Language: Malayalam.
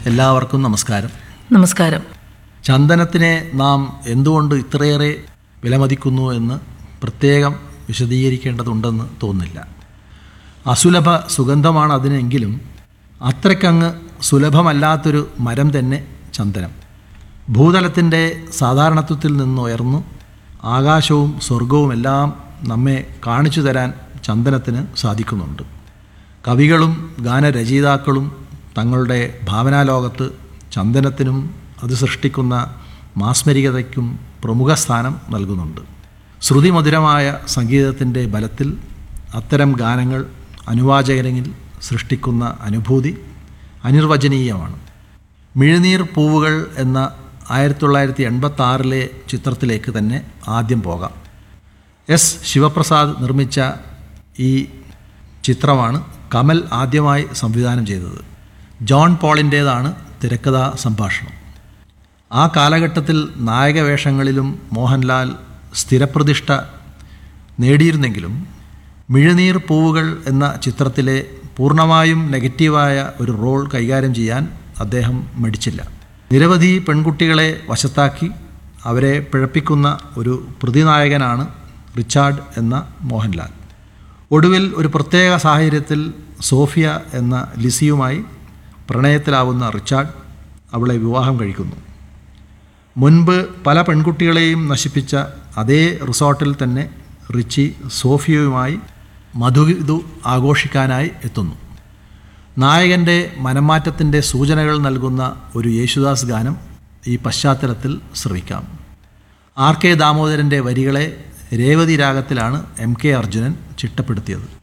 എല്ലാവർക്കും നമസ്കാരം നമസ്കാരം ചന്ദനത്തിനെ നാം എന്തുകൊണ്ട് ഇത്രയേറെ വിലമതിക്കുന്നു എന്ന് പ്രത്യേകം വിശദീകരിക്കേണ്ടതുണ്ടെന്ന് തോന്നുന്നില്ല അസുലഭ സുഗന്ധമാണ് അതിനെങ്കിലും അത്രയ്ക്കങ്ങ് സുലഭമല്ലാത്തൊരു മരം തന്നെ ചന്ദനം ഭൂതലത്തിൻ്റെ സാധാരണത്വത്തിൽ നിന്നുയർന്നു ആകാശവും സ്വർഗവുമെല്ലാം നമ്മെ കാണിച്ചു തരാൻ ചന്ദനത്തിന് സാധിക്കുന്നുണ്ട് കവികളും ഗാനരചയിതാക്കളും തങ്ങളുടെ ഭാവനാലോകത്ത് ചന്ദനത്തിനും അത് സൃഷ്ടിക്കുന്ന മാസ്മരികതയ്ക്കും പ്രമുഖ സ്ഥാനം നൽകുന്നുണ്ട് ശ്രുതിമധുരമായ സംഗീതത്തിൻ്റെ ബലത്തിൽ അത്തരം ഗാനങ്ങൾ അനുവാചകരിൽ സൃഷ്ടിക്കുന്ന അനുഭൂതി അനിർവചനീയമാണ് മിഴുനീർ പൂവുകൾ എന്ന ആയിരത്തി തൊള്ളായിരത്തി എൺപത്തി ആറിലെ ചിത്രത്തിലേക്ക് തന്നെ ആദ്യം പോകാം എസ് ശിവപ്രസാദ് നിർമ്മിച്ച ഈ ചിത്രമാണ് കമൽ ആദ്യമായി സംവിധാനം ചെയ്തത് ജോൺ പോളിൻ്റേതാണ് തിരക്കഥാ സംഭാഷണം ആ കാലഘട്ടത്തിൽ നായകവേഷങ്ങളിലും മോഹൻലാൽ സ്ഥിരപ്രതിഷ്ഠ നേടിയിരുന്നെങ്കിലും മിഴുനീർ പൂവുകൾ എന്ന ചിത്രത്തിലെ പൂർണ്ണമായും നെഗറ്റീവായ ഒരു റോൾ കൈകാര്യം ചെയ്യാൻ അദ്ദേഹം മടിച്ചില്ല നിരവധി പെൺകുട്ടികളെ വശത്താക്കി അവരെ പിഴപ്പിക്കുന്ന ഒരു പ്രതിനായകനാണ് റിച്ചാർഡ് എന്ന മോഹൻലാൽ ഒടുവിൽ ഒരു പ്രത്യേക സാഹചര്യത്തിൽ സോഫിയ എന്ന ലിസിയുമായി പ്രണയത്തിലാവുന്ന റിച്ചാർഡ് അവളെ വിവാഹം കഴിക്കുന്നു മുൻപ് പല പെൺകുട്ടികളെയും നശിപ്പിച്ച അതേ റിസോർട്ടിൽ തന്നെ റിച്ചി സോഫിയയുമായി മധുവിധു ആഘോഷിക്കാനായി എത്തുന്നു നായകൻ്റെ മനംമാറ്റത്തിൻ്റെ സൂചനകൾ നൽകുന്ന ഒരു യേശുദാസ് ഗാനം ഈ പശ്ചാത്തലത്തിൽ ശ്രവിക്കാം ആർ കെ ദാമോദരൻ്റെ വരികളെ രേവതി രാഗത്തിലാണ് എം കെ അർജുനൻ ചിട്ടപ്പെടുത്തിയത്